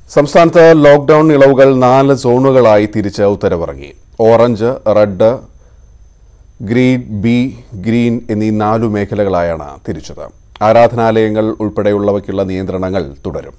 സംസ്ഥാനത്ത് ലോക്ഡൌൺ ഇളവുകൾ നാല് സോണുകളായി തിരിച്ച് ഉത്തരവിറങ്ങി orange red green B green എന്നീ നാലു മേഖലകളായാണ് തിരിച്ചത് ആരാധനാലയങ്ങൾ ഉൾപ്പെടെയുള്ളവയ്ക്കുള്ള നിയന്ത്രണങ്ങൾ തുടരും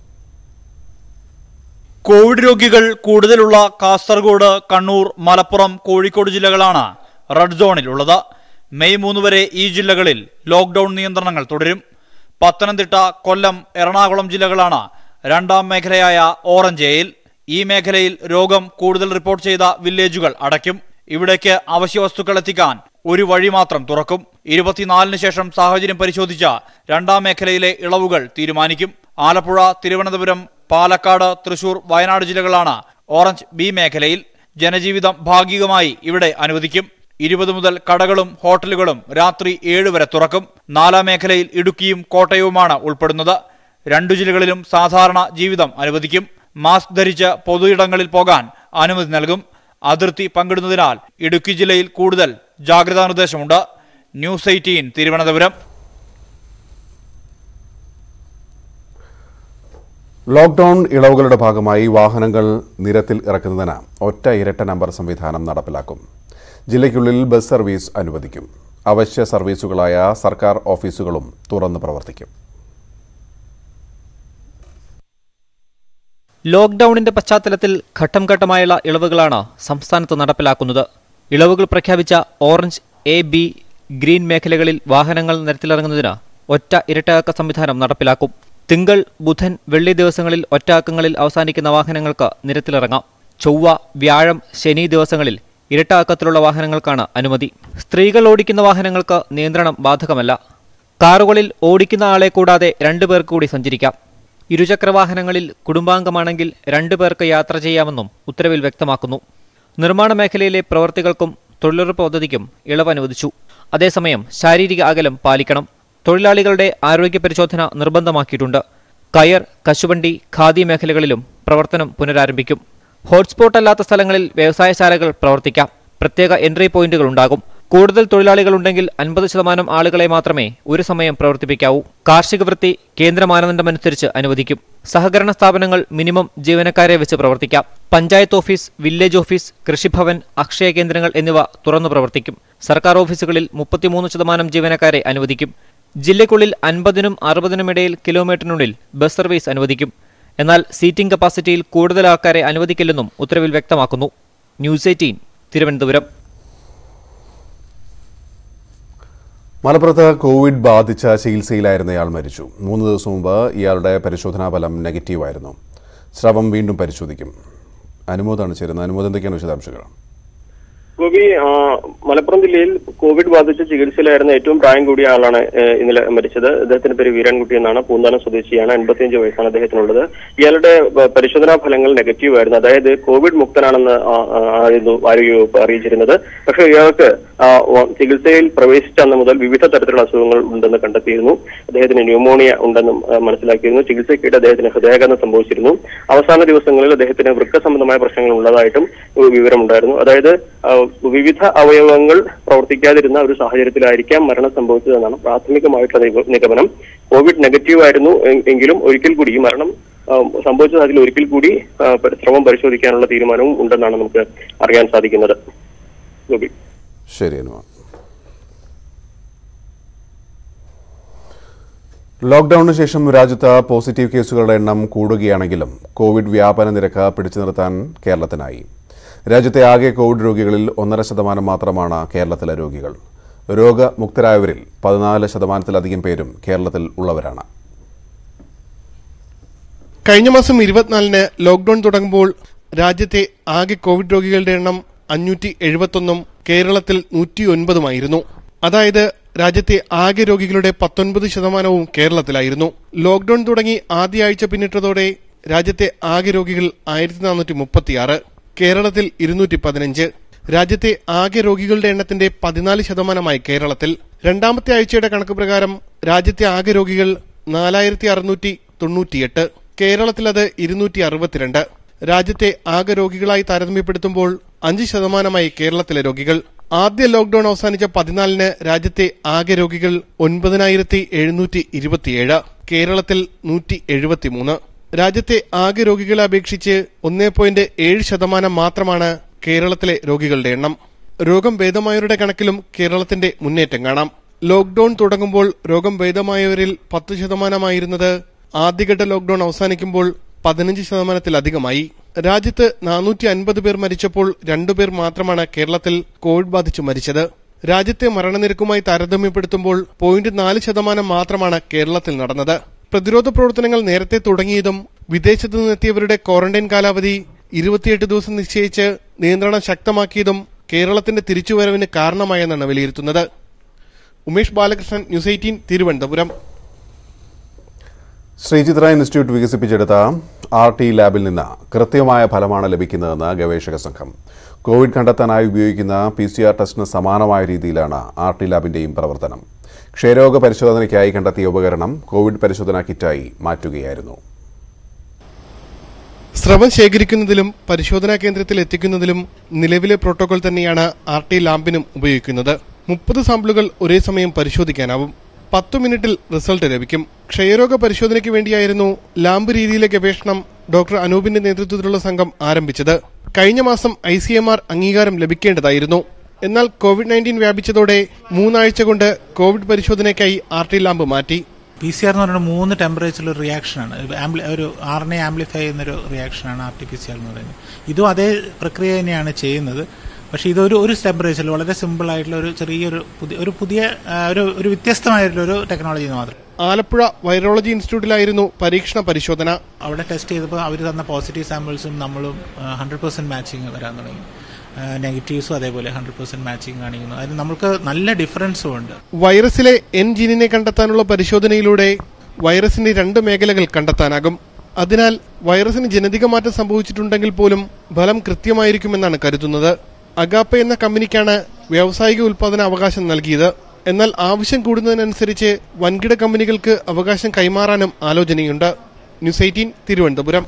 കോവിഡ് രോഗികൾ കൂടുതലുള്ള കാസർഗോഡ് കണ്ണൂർ മലപ്പുറം കോഴിക്കോട് ജില്ലകളാണ് റെഡ് സോണിലുള്ളത് മെയ് മൂന്ന് വരെ ഈ ജില്ലകളിൽ ലോക്ഡൌൺ നിയന്ത്രണങ്ങൾ തുടരും പത്തനംതിട്ട കൊല്ലം എറണാകുളം ജില്ലകളാണ് രണ്ടാം മേഖലയായ ഓറഞ്ച് എയിൽ ഈ മേഖലയിൽ രോഗം കൂടുതൽ റിപ്പോർട്ട് ചെയ്ത വില്ലേജുകൾ അടയ്ക്കും ഇവിടേക്ക് അവശ്യ വസ്തുക്കൾ എത്തിക്കാൻ ഒരു വഴി മാത്രം തുറക്കും ഇരുപത്തിനാലിന് ശേഷം സാഹചര്യം പരിശോധിച്ച രണ്ടാം മേഖലയിലെ ഇളവുകൾ തീരുമാനിക്കും ആലപ്പുഴ തിരുവനന്തപുരം പാലക്കാട് തൃശൂർ വയനാട് ജില്ലകളാണ് ഓറഞ്ച് ബി മേഖലയിൽ ജനജീവിതം ഭാഗികമായി ഇവിടെ അനുവദിക്കും ഇരുപത് മുതൽ കടകളും ഹോട്ടലുകളും രാത്രി ഏഴ് വരെ തുറക്കും നാലാം മേഖലയിൽ ഇടുക്കിയും കോട്ടയവുമാണ് ഉൾപ്പെടുന്നത് രണ്ടു ജില്ലകളിലും സാധാരണ ജീവിതം അനുവദിക്കും മാസ്ക് ധരിച്ച് പൊതുയിടങ്ങളിൽ പോകാൻ അനുമതി നൽകും അതിർത്തി പങ്കിടുന്നതിനാൽ ഇടുക്കി ജില്ലയിൽ കൂടുതൽ ജാഗ്രതാ നിർദ്ദേശമുണ്ട് ന്യൂസ് എയ്റ്റീൻ തിരുവനന്തപുരം ലോക്ഡൌൺ ഇളവുകളുടെ ഭാഗമായി വാഹനങ്ങൾ നിരത്തിൽ ഇറക്കുന്നതിന് ഒറ്റ ഇരട്ട നമ്പർ സംവിധാനം നടപ്പിലാക്കും ജില്ലയ്ക്കുള്ളിൽ ബസ് സർവീസ് അനുവദിക്കും അവശ്യ സർവീസുകളായ സർക്കാർ ഓഫീസുകളും തുറന്ന് പ്രവർത്തിക്കും ലോക്ഡൌണിന്റെ പശ്ചാത്തലത്തിൽ ഘട്ടം ഘട്ടമായുള്ള ഇളവുകളാണ് സംസ്ഥാനത്ത് നടപ്പിലാക്കുന്നത് ഇളവുകൾ പ്രഖ്യാപിച്ച ഓറഞ്ച് എ ബി ഗ്രീൻ മേഖലകളിൽ വാഹനങ്ങൾ നിരത്തിലിറങ്ങുന്നതിന് ഒറ്റ ഇരട്ടയാക്ക സംവിധാനം നടപ്പിലാക്കും തിങ്കൾ ബുധൻ വെള്ളി ദിവസങ്ങളിൽ ഒറ്റയാക്കങ്ങളിൽ അവസാനിക്കുന്ന വാഹനങ്ങൾക്ക് നിരത്തിലിറങ്ങാം ചൊവ്വ വ്യാഴം ശനി ദിവസങ്ങളിൽ ഇരട്ടയാക്കത്തിലുള്ള വാഹനങ്ങൾക്കാണ് അനുമതി സ്ത്രീകൾ ഓടിക്കുന്ന വാഹനങ്ങൾക്ക് നിയന്ത്രണം ബാധകമല്ല കാറുകളിൽ ഓടിക്കുന്ന ആളെ കൂടാതെ രണ്ടു പേർക്ക് കൂടി സഞ്ചരിക്കാം ഇരുചക്രവാഹനങ്ങളിൽ കുടുംബാംഗമാണെങ്കിൽ രണ്ടു പേർക്ക് യാത്ര ചെയ്യാമെന്നും ഉത്തരവിൽ വ്യക്തമാക്കുന്നു നിർമ്മാണ മേഖലയിലെ പ്രവർത്തികൾക്കും തൊഴിലുറപ്പ് പദ്ധതിക്കും ഇളവ് അനുവദിച്ചു അതേസമയം ശാരീരിക അകലം പാലിക്കണം തൊഴിലാളികളുടെ ആരോഗ്യ പരിശോധന നിർബന്ധമാക്കിയിട്ടുണ്ട് കയർ കശുവണ്ടി ഖാദി മേഖലകളിലും പ്രവർത്തനം പുനരാരംഭിക്കും ഹോട്ട്സ്പോട്ട് അല്ലാത്ത സ്ഥലങ്ങളിൽ വ്യവസായശാലകൾ പ്രവർത്തിക്കാം പ്രത്യേക എൻട്രി പോയിന്റുകൾ ഉണ്ടാകും കൂടുതൽ തൊഴിലാളികളുണ്ടെങ്കിൽ അൻപത് ശതമാനം ആളുകളെ മാത്രമേ ഒരു സമയം പ്രവർത്തിപ്പിക്കാവൂ കാർഷിക വൃത്തി കേന്ദ്ര മാനദണ്ഡമനുസരിച്ച് അനുവദിക്കും സഹകരണ സ്ഥാപനങ്ങൾ മിനിമം ജീവനക്കാരെ വെച്ച് പ്രവർത്തിക്കാം panchayat office village office Krishibhavan Akshaya കേന്ദ്രങ്ങൾ എന്നിവ തുറന്നു പ്രവർത്തിക്കും സർക്കാർ ഓഫീസുകളിൽ മുപ്പത്തിമൂന്ന് ശതമാനം ജീവനക്കാരെ അനുവദിക്കും ജില്ലയ്ക്കുള്ളിൽ അൻപതിനും അറുപതിനും ഇടയിൽ കിലോമീറ്ററിനുള്ളിൽ ബസ് സർവീസ് അനുവദിക്കും എന്നാൽ സീറ്റിംഗ് കപ്പാസിറ്റിയിൽ കൂടുതൽ ആൾക്കാരെ അനുവദിക്കില്ലെന്നും ഉത്തരവിൽ വ്യക്തമാക്കുന്നു ന്യൂസ് എയ്റ്റീൻ തിരുവനന്തപുരം മലപ്പുറത്ത് കോവിഡ് ബാധിച്ച ചികിത്സയിലായിരുന്നയാൾ മരിച്ചു മൂന്ന് ദിവസം മുമ്പ് ഇയാളുടെ പരിശോധനാ ഫലം നെഗറ്റീവായിരുന്നു സ്രവം വീണ്ടും പരിശോധിക്കും അനുമോദാണ് ചേരുന്നത് അനുമോദം എന്തൊക്കെയാണ് വിശദാംശങ്ങൾ ഗോപി ആ, മലപ്പുറം ജില്ലയിൽ കോവിഡ് ബാധിച്ച് ചികിത്സയിലായിരുന്ന ഏറ്റവും പ്രായം കൂടിയ ആളാണ് ഏ, ഇന്നലെ മരിച്ചത് അദ്ദേഹത്തിന്റെ പേര് വീരൻകുട്ടി എന്നാണ് പൂന്താനം സ്വദേശിയാണ് അൻപത്തിയഞ്ച് വയസ്സാണ് അദ്ദേഹത്തിനുള്ളത് ഇയാളുടെ പ- പരിശോധനാ ഫലങ്ങൾ നെഗറ്റീവ് ആയിരുന്നു അതായത് കോവിഡ് മുക്തനാണെന്ന് ആ, ആ, ആയിരുന്നു ആരോഗ്യവകുപ്പ് അറിയിച്ചിരുന്നത് പക്ഷേ ഇയാൾക്ക് ആ, വ- ചികിത്സയിൽ പ്രവേശിച്ച അന്ന് മുതൽ വിവിധ തരത്തിലുള്ള അസുഖങ്ങൾ ഉണ്ടെന്ന് കണ്ടെത്തിയിരുന്നു അദ്ദേഹത്തിന് ന്യൂമോണിയ ഉണ്ടെന്നും ആ, മനസ്സിലാക്കിയിരുന്നു ചികിത്സയ്ക്കിടെ അദ്ദേഹത്തിന് ഹൃദയാഘാതം സംഭവിച്ചിരുന്നു അവസാന ദിവസങ്ങളിൽ അദ്ദേഹത്തിന് വൃക്ക സംബന്ധമായ പ്രശ്നങ്ങൾ ഉള്ളതായിട്ടും ഒരു വിവരമുണ്ടായിരുന്നു അതായത് ആ, വിവിധ അവയവങ്ങൾ പ്രവർത്തിക്കാതിരുന്ന ഒരു സാഹചര്യത്തിലായിരിക്കാം മരണം സംഭവിച്ചതെന്നാണ് പ്രാഥമികമായിട്ടുള്ള നിഗ- നിഗമനം കോവിഡ് നെഗറ്റീവ് ആയിരുന്നു എ- എങ്കിലും ഒരിക്കൽ കൂടി ഈ മരണം ആ, സംഭവിച്ച സാഹചര്യത്തിൽ ഒരിക്കൽ കൂടി ആ, പ- ശ്രമം പരിശോധിക്കാനുള്ള തീരുമാനവും ഉണ്ടെന്നാണ് നമുക്ക് അറിയാൻ സാധിക്കുന്നത് ഗോപി ശരി അനുമ ലോക്ഡൌണിന് ശേഷം രാജ്യത്ത് പോസിറ്റീവ് കേസുകളുടെ എണ്ണം കൂടുകയാണെങ്കിലും കോവിഡ് വ്യാപന നിരക്ക് പിടിച്ചു നിർത്താൻ കേരളത്തിനായി രാജ്യത്തെ ആകെ കോവിഡ് രോഗികളിൽ ഒന്നര ശതമാനം മാത്രമാണ് കേരളത്തിലെ രോഗികൾ രോഗമുക്തരായവരിൽ പതിനാല് ശതമാനത്തിലധികം പേരും കേരളത്തിൽ ഉള്ളവരാണ് കഴിഞ്ഞ മാസം ഇരുപത്തിനാലിന് ലോക്ഡൌൺ തുടങ്ങുമ്പോൾ രാജ്യത്തെ ആകെ കോവിഡ് രോഗികളുടെ എണ്ണം അഞ്ഞൂറ്റി എഴുപത്തൊന്നും കേരളത്തിൽ നൂറ്റി ഒൻപതുമായിരുന്നു അതായത് രാജ്യത്തെ ആകെ രോഗികളുടെ പത്തൊൻപത് ശതമാനവും കേരളത്തിലായിരുന്നു ലോക്ഡൌൺ തുടങ്ങി ആദ്യ ആഴ്ച പിന്നിട്ടതോടെ രാജ്യത്തെ ആകെ രോഗികൾ ആയിരത്തി നാനൂറ്റി മുപ്പത്തിയാറ് കേരളത്തിൽ ഇരുന്നൂറ്റി പതിനഞ്ച് രാജ്യത്തെ ആകെ രോഗികളുടെ എണ്ണത്തിന്റെ പതിനാല് ശതമാനമായി കേരളത്തിൽ രണ്ടാമത്തെ ആഴ്ചയുടെ കണക്ക് പ്രകാരം രാജ്യത്തെ ആകെ രോഗികൾ നാലായിരത്തി അറുന്നൂറ്റി തൊണ്ണൂറ്റിയെട്ട് കേരളത്തിൽ അത് ഇരുന്നൂറ്റി അറുപത്തിരണ്ട് രാജ്യത്തെ ആകെ രോഗികളായി താരതമ്യപ്പെടുത്തുമ്പോൾ അഞ്ച് ശതമാനമായി കേരളത്തിലെ രോഗികൾ ആദ്യ ലോക്ഡൌൺ അവസാനിച്ച പതിനാലിന് രാജ്യത്തെ ആകെ രോഗികൾ ഒൻപതിനായിരത്തി എഴുന്നൂറ്റി ഇരുപത്തിയേഴ് കേരളത്തിൽ നൂറ്റി എഴുപത്തിമൂന്ന് രാജ്യത്തെ ആകെ രോഗികളെ അപേക്ഷിച്ച് ഒന്നേ പോയിന്റ് ഏഴ് ശതമാനം മാത്രമാണ് കേരളത്തിലെ രോഗികളുടെ എണ്ണം രോഗം ഭേദമായവരുടെ കണക്കിലും കേരളത്തിന്റെ മുന്നേറ്റം കാണാം ലോക്ഡൌൺ തുടങ്ങുമ്പോൾ രോഗം ഭേദമായവരിൽ പത്ത് ശതമാനമായിരുന്നത് ആദ്യഘട്ട ലോക്ഡൌൺ അവസാനിക്കുമ്പോൾ പതിനഞ്ച് ശതമാനത്തിലധികമായി രാജ്യത്ത് നാനൂറ്റി അൻപത് പേർ മരിച്ചപ്പോൾ രണ്ടുപേർ മാത്രമാണ് കേരളത്തിൽ കോവിഡ് ബാധിച്ചു മരിച്ചത് രാജ്യത്തെ മരണനിരക്കുമായി താരതമ്യപ്പെടുത്തുമ്പോൾ പോയിന്റ് നാല് ശതമാനം മാത്രമാണ് കേരളത്തിൽ നടന്നത് പ്രതിരോധ പ്രവർത്തനങ്ങൾ നേരത്തെ തുടങ്ങിയതും വിദേശത്തു നിന്നെത്തിയവരുടെ ക്വാറന്റൈൻ കാലാവധി ഇരുപത്തിയെട്ട് ദിവസം നിശ്ചയിച്ച് നിയന്ത്രണം ശക്തമാക്കിയതും കേരളത്തിന്റെ തിരിച്ചുവരവിന് കാരണമായെന്നാണ് വിലയിരുത്തുന്നത് Umesh Balakrishnan news eighteen Thiruvananthapuram Sreechitra institute വികസിപ്പിച്ചെടുത്ത ആർ ടി ലാബിൽ നിന്ന് കൃത്യമായ ഫലമാണ് ലഭിക്കുന്നതെന്ന് ഗവേഷക സംഘം കോവിഡ് കണ്ടെത്താനായി ഉപയോഗിക്കുന്ന പി സി ആർ ടെസ്റ്റിന് സമാനമായ രീതിയിലാണ് ആർ ടി ലാബിന്റെയും പ്രവർത്തനം ക്ഷയരോഗ പരിശോധനയ്ക്കായി കണ്ടെത്തിയ ഉപകരണം കോവിഡ് പരിശോധനാ കിറ്റായി മാറ്റുകയായിരുന്നു സ്രവം ശേഖരിക്കുന്നതിലും പരിശോധനാ കേന്ദ്രത്തിൽ എത്തിക്കുന്നതിലും നിലവിലെ പ്രോട്ടോകോൾ തന്നെയാണ് ആർ ടി ലാമ്പിനും ഉപയോഗിക്കുന്നത് മുപ്പത് സാമ്പിളുകൾ ഒരേ സമയം പരിശോധിക്കാനാവും പത്തു മിനിറ്റിൽ റിസൾട്ട് ലഭിക്കും ക്ഷയരോഗ പരിശോധനയ്ക്ക് വേണ്ടിയായിരുന്നു ലാമ്പ് രീതിയിലെ ഗവേഷണം ഡോക്ടർ അനൂപിന്റെ നേതൃത്വത്തിലുള്ള സംഘം ആരംഭിച്ചത് കഴിഞ്ഞ മാസം ഐ സി എം ആർ അംഗീകാരം ലഭിക്കേണ്ടതായിരുന്നു എന്നാൽ കോവിഡ് നയൻറ്റീൻ വ്യാപിച്ചതോടെ മൂന്നാഴ്ച കൊണ്ട് കോവിഡ് പരിശോധനയ്ക്കായി ആർ ടി ലാമ്പ് മാറ്റി പി സി ആർ എന്ന് പറയുന്നത് മൂന്ന് ടെമ്പറേച്ചറിൽ ഒരു റിയാക്ഷനാണ് ആംപ്ലി ഒരു ആർ എൻ എ ആംപ്ലിഫൈ ചെയ്യുന്നൊരു റിയാക്ഷനാണ് R T P C R എന്ന് പറയുന്നത് ഇതും അതേ പ്രക്രിയ തന്നെയാണ് ചെയ്യുന്നത് പക്ഷേ ഇതൊരു ഒരു ടെമ്പറേച്ചറിൽ വളരെ സിമ്പിൾ ആയിട്ടുള്ള ഒരു ചെറിയൊരു പുതിയ ഒരു പുതിയ ആ, ഒരു ഒരു വ്യത്യസ്തമായിട്ടുള്ള ഒരു ടെക്നോളജി മാത്രം ആലപ്പുഴ വൈറോളജി ഇൻസ്റ്റിറ്റ്യൂട്ടിലായിരുന്നു പരീക്ഷണ പരിശോധന അവിടെ ടെസ്റ്റ് ചെയ്തപ്പോൾ അവർ തന്ന പോസിറ്റീവ് സാമ്പിൾസും നമ്മളും ഹൺഡ്രഡ് പെർസെന്റ് മാച്ചിങ് വരാൻ തുടങ്ങി നെഗറ്റീവ്സും അതേപോലെ ഹൺഡ്രഡ് പെർസെന്റ് മാച്ചിങ് കാണിക്കുന്നു അതിന് നമുക്ക് നല്ല ഡിഫറൻസും ഉണ്ട് വൈറസിലെ എൻ ജീനിനെ കണ്ടെത്താനുള്ള പരിശോധനയിലൂടെ വൈറസിന്റെ രണ്ട് മേഖലകൾ കണ്ടെത്താനാകും അതിനാൽ വൈറസിന് ജനിതക മാറ്റം സംഭവിച്ചിട്ടുണ്ടെങ്കിൽ പോലും ഫലം കൃത്യമായിരിക്കുമെന്നാണ് കരുതുന്നത് അഗാപ്പ എന്ന കമ്പനിക്കാണ് വ്യാവസായിക ഉൽപാദന അവകാശം നൽകിയത് എന്നാൽ ആവശ്യം കൂടുന്നതിനനുസരിച്ച് വൻകിട കമ്പനികൾക്ക് അവകാശം കൈമാറാനും ആലോചനയുണ്ട് ന്യൂസ് എയ്റ്റീൻ തിരുവനന്തപുരം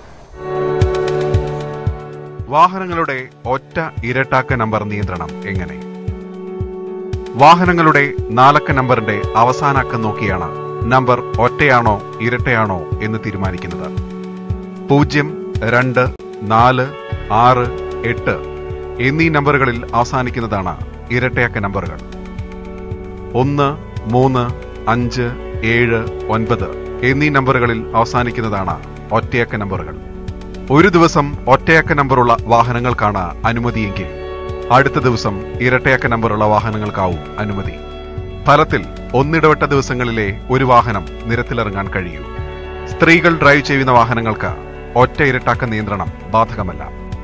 വാഹനങ്ങളുടെ ഒറ്റ ഇരട്ടാക്ക നമ്പർ നിയന്ത്രണം എങ്ങനെ വാഹനങ്ങളുടെ നാലക്ക നമ്പറിന്റെ അവസാന അക്കം നോക്കിയാണ് നമ്പർ ഒറ്റയാണോ ഇരട്ടയാണോ എന്ന് തീരുമാനിക്കുന്നത് പൂജ്യം രണ്ട് നാല് ആറ് എട്ട് എന്നീ നമ്പറുകളിൽ അവസാനിക്കുന്നതാണ് ഇരട്ടയക്ക നമ്പറുകൾ ഒന്ന് മൂന്ന് അഞ്ച് ഏഴ് ഒൻപത് എന്നീ നമ്പറുകളിൽ അവസാനിക്കുന്നതാണ് ഒറ്റയക്ക നമ്പറുകൾ ഒരു ദിവസം ഒറ്റയക്ക നമ്പറുള്ള വാഹനങ്ങൾക്കാണ് അനുമതിയെങ്കിൽ അടുത്ത ദിവസം ഇരട്ടയക്ക നമ്പറുള്ള വാഹനങ്ങൾക്കാവും അനുമതി ഫലത്തിൽ ഒന്നിടവട്ട ദിവസങ്ങളിലെ ഒരു വാഹനം നിരത്തിലിറങ്ങാൻ കഴിയൂ സ്ത്രീകൾ ഡ്രൈവ് ചെയ്യുന്ന വാഹനങ്ങൾക്ക് ഒറ്റ ഇരട്ടാക്ക നിയന്ത്രണം ബാധകമല്ല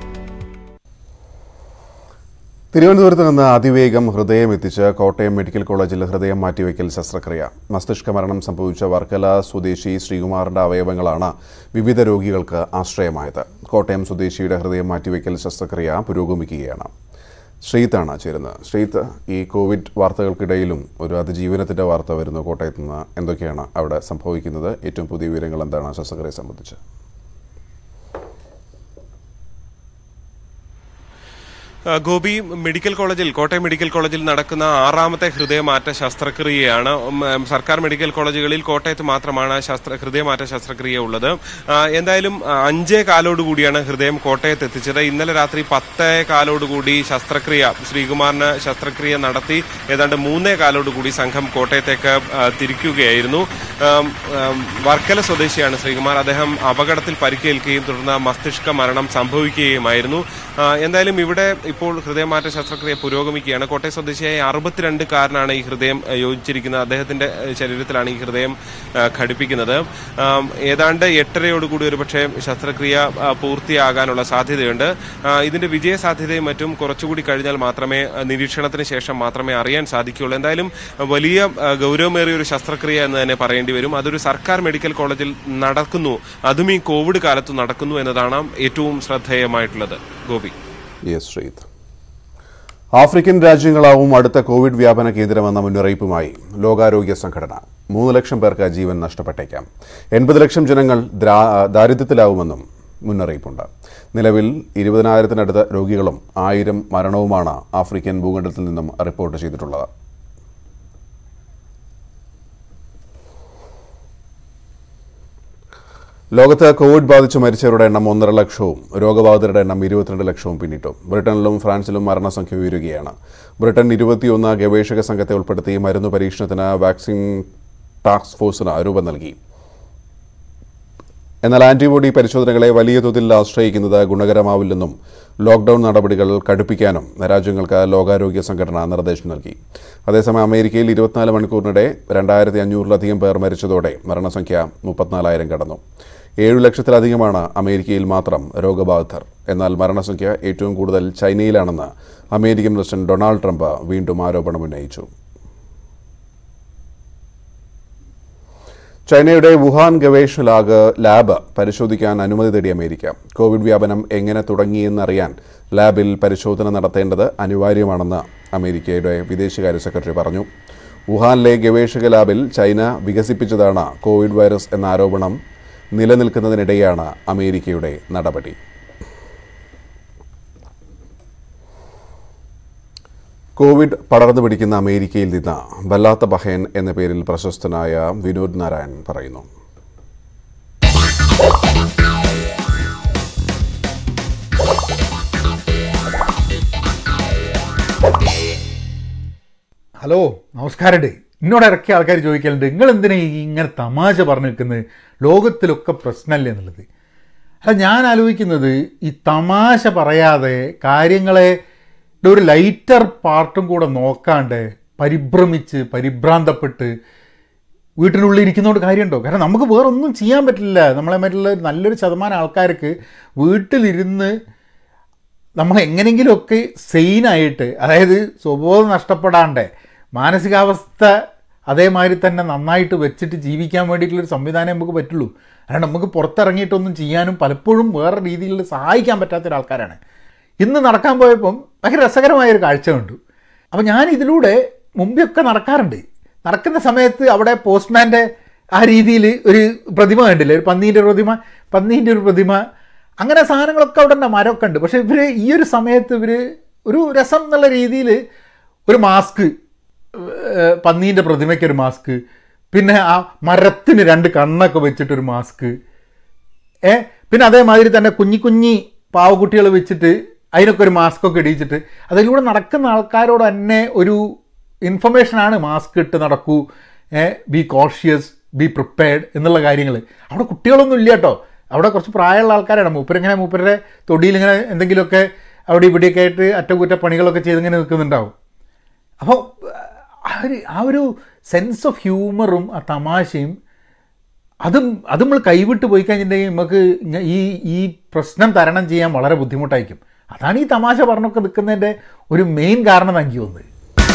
തിരുവനന്തപുരത്ത് നിന്ന് അതിവേഗം ഹൃദയം എത്തിച്ച് കോട്ടയം മെഡിക്കൽ കോളേജിൽ ഹൃദയം മാറ്റിവെക്കൽ ശസ്ത്രക്രിയ മസ്തിഷ്ക മരണം സംഭവിച്ച വർക്കല സ്വദേശി ശ്രീകുമാറിന്റെ അവയവങ്ങളാണ് വിവിധ രോഗികൾക്ക് ആശ്രയമായത് കോട്ടയം സ്വദേശിയുടെ ഹൃദയം മാറ്റിവെക്കൽ ശസ്ത്രക്രിയ പുരോഗമിക്കുകയാണ് ശ്രീത്താണ് ചേരുന്നത് ശ്രീത്ത് ഈ കോവിഡ് വാർത്തകൾക്കിടയിലും ഒരു അതിജീവനത്തിന്റെ വാർത്ത വരുന്നു കോട്ടയത്ത് നിന്ന് എന്തൊക്കെയാണ് അവിടെ സംഭവിക്കുന്നത് ഏറ്റവും പുതിയ വിവരങ്ങൾ എന്താണ് ശസ്ത്രക്രിയ സംബന്ധിച്ച് ആ, ഗോപി മെഡിക്കൽ കോളേജിൽ കോട്ടയം മെഡിക്കൽ കോളേജിൽ നടക്കുന്ന ആറാമത്തെ ഹൃദയമാറ്റ ശസ്ത്രക്രിയയാണ് ഉം, ഉം, സർക്കാർ മെഡിക്കൽ കോളേജുകളിൽ കോട്ടയത്ത് മാത്രമാണ് ശസ്ത്ര ഹൃദയമാറ്റ ശസ്ത്രക്രിയ ഉള്ളത് ആ, എന്തായാലും ആ, അഞ്ചേ കാലോടുകൂടിയാണ് ഹൃദയം കോട്ടയത്ത് എത്തിച്ചത് ഇന്നലെ രാത്രി പത്തേ കാലോടുകൂടി ശസ്ത്രക്രിയ ശ്രീകുമാറിന് ശസ്ത്രക്രിയ നടത്തി ഏതാണ്ട് മൂന്നേ കാലോടുകൂടി സംഘം കോട്ടയത്തേക്ക് ആ, തിരിക്കുകയായിരുന്നു ആം, ആം, വർക്കല സ്വദേശിയാണ് ശ്രീകുമാർ അദ്ദേഹം അപകടത്തിൽ പരിക്കേൽക്കുകയും തുടർന്ന് മസ്തിഷ്ക മരണം സംഭവിക്കുകയുമായിരുന്നു ആ, എന്തായാലും ഇവിടെ ഇപ്പോൾ ഹൃദയമാറ്റ ശസ്ത്രക്രിയ പുരോഗമിക്കുകയാണ് കോട്ടയം സ്വദേശിയായ അറുപത്തിരണ്ടുകാരനാണ് ഈ ഹൃദയം ആ, യോജിച്ചിരിക്കുന്നത് അദ്ദേഹത്തിന്റെ ആ, ശരീരത്തിലാണ് ഈ ഹൃദയം ആ, ഘടിപ്പിക്കുന്നത് ആം, ഏതാണ്ട് എട്ടരയോടുകൂടി ഒരുപക്ഷെ ശസ്ത്രക്രിയ ആ, പൂർത്തിയാകാനുള്ള സാധ്യതയുണ്ട് ആ, ഇതിന്റെ വിജയ സാധ്യതയും മറ്റും കുറച്ചുകൂടി കഴിഞ്ഞാൽ മാത്രമേ ആ, നിരീക്ഷണത്തിന് ശേഷം മാത്രമേ അറിയാൻ സാധിക്കുകയുള്ളൂ എന്തായാലും ആ, വലിയ ആ, ഗൗരവമേറിയ ഒരു ശസ്ത്രക്രിയ എന്ന് തന്നെ പറയേണ്ടി വരും അതൊരു സർക്കാർ മെഡിക്കൽ കോളേജിൽ നടക്കുന്നു അതും ഈ കോവിഡ് കാലത്ത് നടക്കുന്നു എന്നതാണ് ഏറ്റവും ശ്രദ്ധേയമായിട്ടുള്ളത് ഗോപി യെസ് ശ്രീത് ആഫ്രിക്കൻ രാജ്യങ്ങളാവും അടുത്ത കോവിഡ് വ്യാപന കേന്ദ്രമെന്ന മുന്നറിയിപ്പുമായി ലോകാരോഗ്യ സംഘടന മൂന്ന് ലക്ഷം പേർക്ക് ജീവൻ നഷ്ടപ്പെട്ടേക്കാം എൺപത് ലക്ഷം ജനങ്ങൾ ദ്രാ- ദാരിദ്ര്യത്തിലാവുമെന്നും മുന്നറിയിപ്പുണ്ട് നിലവിൽ ഇരുപതിനായിരത്തിനടുത്ത് രോഗികളും ആയിരം മരണവുമാണ് ആഫ്രിക്കൻ ഭൂഖണ്ഡത്തിൽ നിന്നും റിപ്പോർട്ട് ചെയ്തിട്ടുള്ളത് ലോകത്ത് കോവിഡ് ബാധിച്ച് മരിച്ചവരുടെ എണ്ണം ഒന്നര ലക്ഷവും രോഗബാധിതരുടെ എണ്ണം ഇരുപത്തിരണ്ട് ലക്ഷവും പിന്നിട്ടു ബ്രിട്ടനിലും ഫ്രാൻസിലും മരണസംഖ്യ ഉയരുകയാണ് ബ്രിട്ടൻ ഇരുപത്തിയൊന്ന് ഗവേഷക സംഘത്തെ ഉൾപ്പെടുത്തി മരുന്ന് പരീക്ഷണത്തിന് വാക്സിൻ ടാസ്ക് ഫോഴ്സിന് രൂപം നൽകി എന്നാൽ ആന്റിബോഡി പരിശോധനകളെ വലിയ തോതിൽ ആശ്രയിക്കുന്നത് ഗുണകരമാവില്ലെന്നും ലോക്ഡൌൺ നടപടികൾ കടുപ്പിക്കാനും രാജ്യങ്ങൾക്ക് ലോകാരോഗ്യ സംഘടന നിർദ്ദേശം നൽകി അതേസമയം അമേരിക്കയിൽ ഇരുപത്തിനാല് മണിക്കൂറിനിടെ രണ്ടായിരത്തി അഞ്ഞൂറിലധികം പേർ മരിച്ചതോടെ മരണസംഖ്യ മുപ്പത്തിനാലായിരം കടന്നു ഏഴു ലക്ഷത്തിലധികമാണ് അമേരിക്കയിൽ മാത്രം രോഗബാധിതർ എന്നാൽ മരണസംഖ്യ ഏറ്റവും കൂടുതൽ ചൈനയിലാണെന്ന് അമേരിക്കൻ പ്രസിഡന്റ് ഡൊണാൾഡ് ട്രംപ് വീണ്ടും ആരോപണമുന്നയിച്ചു ചൈനയുടെ വുഹാൻ ഗവേഷണ ലാഗ് ലാബ് പരിശോധിക്കാൻ അനുമതി തേടി അമേരിക്ക കോവിഡ് വ്യാപനം എങ്ങനെ തുടങ്ങിയെന്നറിയാൻ ലാബിൽ പരിശോധന നടത്തേണ്ടത് അനിവാര്യമാണെന്ന് അമേരിക്കയുടെ വിദേശകാര്യ സെക്രട്ടറി പറഞ്ഞു വുഹാനിലെ ഗവേഷക ലാബിൽ ചൈന വികസിപ്പിച്ചതാണ് കോവിഡ് വൈറസ് എന്ന ആരോപണം നിലനിൽക്കുന്നതിനിടെയാണ് അമേരിക്കയുടെ നടപടി കോവിഡ് പടർന്നു പിടിക്കുന്ന അമേരിക്കയിൽ നിന്ന് വല്ലാത്ത ബഹേൻ എന്ന പേരിൽ പ്രശസ്തനായ വിനോദ് നാരായൺ പറയുന്നു ഹലോ നമസ്കാരമുണ്ട് എന്നോട് ഇറക്കിയ ആൾക്കാർ ചോദിക്കലുണ്ട് നിങ്ങൾ എന്തിനാ ഈ ഇങ്ങനെ തമാശ പറഞ്ഞു നിൽക്കുന്നത് ലോകത്തിലൊക്കെ പ്രശ്നമല്ലേ എന്നുള്ളത് അല്ല ഞാൻ ആലോചിക്കുന്നത് ഈ തമാശ പറയാതെ കാര്യങ്ങളെ ഒരു ലൈറ്റർ പാർട്ടും കൂടെ നോക്കാണ്ട് പരിഭ്രമിച്ച് പരിഭ്രാന്തപ്പെട്ട് വീട്ടിനുള്ളിൽ ഇരിക്കുന്നതുകൊണ്ട് കാര്യമുണ്ടോ കാരണം നമുക്ക് വേറെ ഒന്നും ചെയ്യാൻ പറ്റില്ല നമ്മളെ മറ്റുള്ള നല്ലൊരു ശതമാനം ആൾക്കാർക്ക് വീട്ടിലിരുന്ന് നമ്മൾ എങ്ങനെയെങ്കിലുമൊക്കെ സെയിനായിട്ട് അതായത് സ്വബോധം നഷ്ടപ്പെടാണ്ട് മാനസികാവസ്ഥ അതേമാതിരി തന്നെ നന്നായിട്ട് വെച്ചിട്ട് ജീവിക്കാൻ വേണ്ടിയിട്ടുള്ളൊരു സംവിധാനം നമുക്ക് പറ്റുള്ളൂ അല്ലാണ്ട് നമുക്ക് പുറത്തിറങ്ങിയിട്ടൊന്നും ചെയ്യാനും പലപ്പോഴും വേറെ രീതിയിൽ സഹായിക്കാൻ പറ്റാത്ത ഒരാൾക്കാരാണ് ഇന്ന് നടക്കാൻ പോയപ്പം ഭയങ്കര രസകരമായൊരു കാഴ്ച കണ്ടു അപ്പോൾ ഞാൻ ഇതിലൂടെ മുമ്പെയൊക്കെ നടക്കാറുണ്ട് നടക്കുന്ന സമയത്ത് അവിടെ പോസ്റ്റ്മാൻ്റെ ആ രീതിയിൽ ഒരു പ്രതിമ കണ്ടില്ലേ ഒരു പന്നീൻ്റെ പ്രതിമ പന്നീൻ്റെ ഒരു പ്രതിമ അങ്ങനെ സാധനങ്ങളൊക്കെ അവിടെ ഉണ്ട് മരമൊക്കെ ഉണ്ട് പക്ഷേ ഇവർ ഈ ഒരു സമയത്ത് ഇവർ ഒരു രസം എന്നുള്ള രീതിയിൽ ഒരു മാസ്ക് പന്നീൻ്റെ പ്രതിമയ്ക്ക് ഒരു മാസ്ക് പിന്നെ ആ മരത്തിന് രണ്ട് കണ്ണൊക്കെ വെച്ചിട്ടൊരു മാസ്ക് ഏ പിന്നെ അതേമാതിരി തന്നെ കുഞ്ഞി കുഞ്ഞി പാവക്കുട്ടികൾ വെച്ചിട്ട് അതിനൊക്കെ ഒരു മാസ്കൊക്കെ ഇടിച്ചിട്ട് അതിലൂടെ നടക്കുന്ന ആൾക്കാരോട് തന്നെ ഒരു ഇൻഫർമേഷനാണ് മാസ്ക് ഇട്ട് നടക്കൂ ബി കോഷ്യസ് ബി പ്രിപ്പയർഡ് എന്നുള്ള കാര്യങ്ങൾ അവിടെ കുട്ടികളൊന്നും ഇല്ല കേട്ടോ അവിടെ കുറച്ച് പ്രായമുള്ള ആൾക്കാരാണ് മൂപ്പരിങ്ങനെ മൂപ്പരുടെ തൊടിയിലിങ്ങനെ എന്തെങ്കിലുമൊക്കെ അവിടെ ഇവിടെയൊക്കെ ആയിട്ട് അറ്റകുറ്റ പണികളൊക്കെ ചെയ്തിങ്ങനെ നിൽക്കുന്നുണ്ടാവും അപ്പോൾ ആ ഒരു ആ ഒരു സെൻസ് ഓഫ് ഹ്യൂമറും ആ തമാശയും അതും അത് നമ്മൾ കൈവിട്ട് പോയി കഴിഞ്ഞിട്ടുണ്ടെങ്കിൽ നമുക്ക് ഇങ്ങ- ഈ ഈ പ്രശ്നം തരണം ചെയ്യാൻ വളരെ ബുദ്ധിമുട്ടായിരിക്കും അതാണ് ഈ തമാശ പറഞ്ഞൊക്കെ നിൽക്കുന്നതിൻ്റെ ഒരു മെയിൻ കാരണം എനിക്ക് തോന്നുന്നത്